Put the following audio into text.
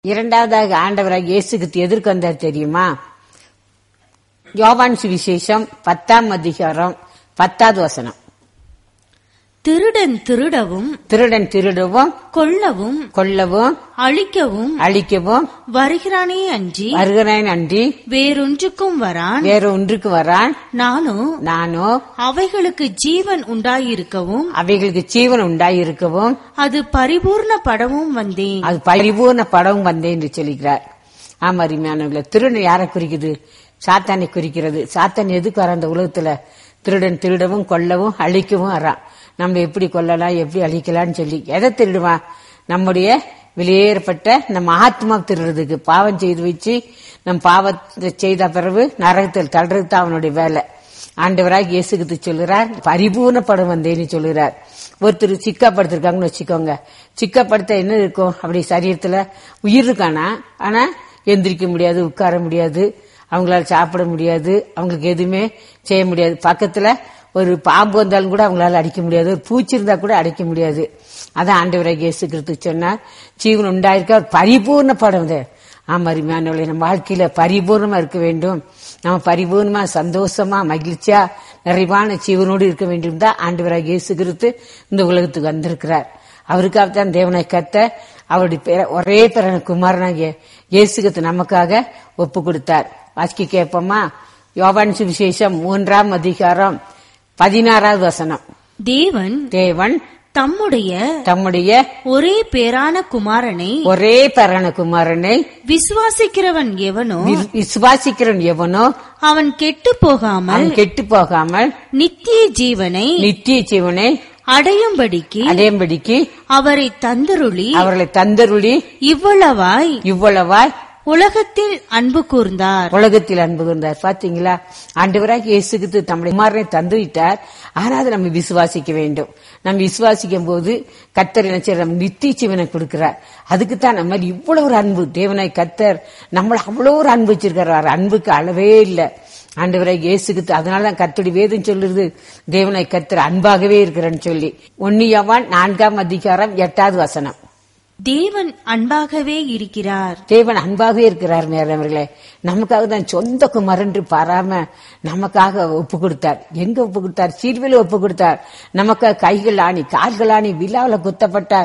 இரண்டாவதாக ஆண்டவராக இயேசுக்கு எதிர்க்கு வந்தார் தெரியுமா யோவான் சுவிசேஷம் பத்தாம் அதிகாரம் பத்தாவது வசனம் திருடன் திருடவும் திருடன் திருடவும் கொல்லவும் கொல்லவும் அழிக்கவும் அழிக்கவும் வருகிறானே அன்றி வருகிறேன் அன்றி வேறொன்றுக்கும் வரான் வேற ஒன்றுக்கு வரான் நானோ நானோ அவைகளுக்கு ஜீவன் உண்டாயிருக்கவும் அவைகளுக்கு ஜீவன் உண்டாயிருக்கவும் அது பரிபூர்ணப்படவும் வந்தேன் அது பரிபூர்ண படவும் வந்தேன் என்று சொல்லிக்கிறார் ஆமா அருமையானவர்களே திருடன் யாரை குறிக்குது சாத்தானை குறிக்கிறது சாத்தான் எதுக்கு வர அந்த உலகத்துல திருடன் திருடவும் கொல்லவும் அழிக்கவும் வரான் நம்ம எப்படி கொல்லலாம் எப்படி அழிக்கலாம்னு சொல்லி எதை திருடுவான் நம்முடைய வெளியேறப்பட்ட நம்ம ஆத்மா திருடுறதுக்கு பாவம் செய்து வச்சு நம் பாவத்தை செய்த பிறகு நரகத்தில் தள்ளுறது தான் அவனுடைய வேலை ஆண்டவராக இயேசுகிட்டு சொல்லுறார் பரிபூர்ணப்படம் வந்தேன்னு சொல்லுறார் ஒருத்தர் சிக்கப்படுத்திருக்காங்கன்னு வச்சுக்கோங்க சிக்கப்படுத்த என்ன இருக்கும் அப்படி சரீரத்துல உயிர் இருக்கானா ஆனா எந்திரிக்க முடியாது உட்கார முடியாது அவங்களால சாப்பிட முடியாது அவங்களுக்கு எதுவுமே செய்ய முடியாது பக்கத்துல ஒரு பாம்பு வந்தாலும் கூட அவங்களால அடிக்க முடியாது ஒரு பூச்சி இருந்தா கூட அடிக்க முடியாது அதான் ஆண்டவராக இயேசு கிறிஸ்து சொன்னார் ஜீவன் உண்டாயிருக்க பரிபூர்ண படம் அது ஆமா அருமையானவர்களே நம்ம வாழ்க்கையில பரிபூர்ணமா இருக்க வேண்டும் நம்ம பரிபூர்ணமா சந்தோஷமா மகிழ்ச்சியா நிறைவான ஜீவனோடு இருக்க வேண்டும் தான் ஆண்டவராக இயேசு கிறிஸ்து இந்த உலகத்துக்கு வந்திருக்கிறார் அவருக்காக தான் தேவனை கத்த அவருடைய பேர- ஒரே பிறன குமாரனாகிய இயேசுகத்து நமக்காக ஒப்பு கொடுத்தார் வாசிக்க கேட்போமா யோவான் சுவிசேஷம் மூன்றாம் அதிகாரம் பதினாறாவது வசனம் தேவன் தேவன் தம்முடைய தம்முடைய ஒரே பேரான குமாரனை ஒரே பிறன குமாரனை விசுவாசிக்கிறவன் எவனோ வி- விசுவாசிக்கிறவன் எவனோ அவன் கெட்டு போகாமல் அவன் கெட்டு போகாமல் நித்திய ஜீவனை நித்திய ஜீவனை அடையும்படிக்கு அடையும்படிக்கு அவரை தந்தருளி அவர்களை தந்தருளி இவ்வளவாய் இவ்வளவாய் உலகத்தில் அன்பு கூர்ந்தார் உலகத்தில் அன்பு கூர்ந்தார் பாத்தீங்களா ஆண்டவராக இயேசுக்கு தம்முடைய குமாரனை தந்து விட்டார் ஆனா அதை நம்ம விசுவாசிக்க வேண்டும் நம்ம விசுவாசிக்கும் போது கத்தர் என்ன செய்யறார்? நம்ம நித்திய ஜீவனை கொடுக்கிறார் அதுக்கு தான் நம்ம மேல இவ்வளவு ஒரு அன்பு தேவனாய் கத்தர் நம்மள அவ்வளவு ஒரு அன்பு வச்சிருக்கிறார் அன்புக்கு அளவே இல்லை ஆண்டவராக இயேசுக்கு அதனாலதான் கத்தடி வேதம் சொல்லுறது தேவனாய் கத்தர் அன்பாகவே இருக்கிறேன்னு சொல்லி ஒன்னியவான் நான்காம் அதிகாரம் எட்டாவது வசனம் தேவன் அன்பாகவே இருக்கிறார் தேவன் அன்பாகவே இருக்கிறார் நேரவர்களே நமக்காக தான் சொந்த குமரன்று பாராம நமக்காக ஒப்பு கொடுத்தார் எங்க ஒப்பு கொடுத்தார் சீர்வில ஒப்பு கொடுத்தார் நமக்கு கைகள் ஆணி கால்கள் ஆணி விழாவில் குத்தப்பட்டார்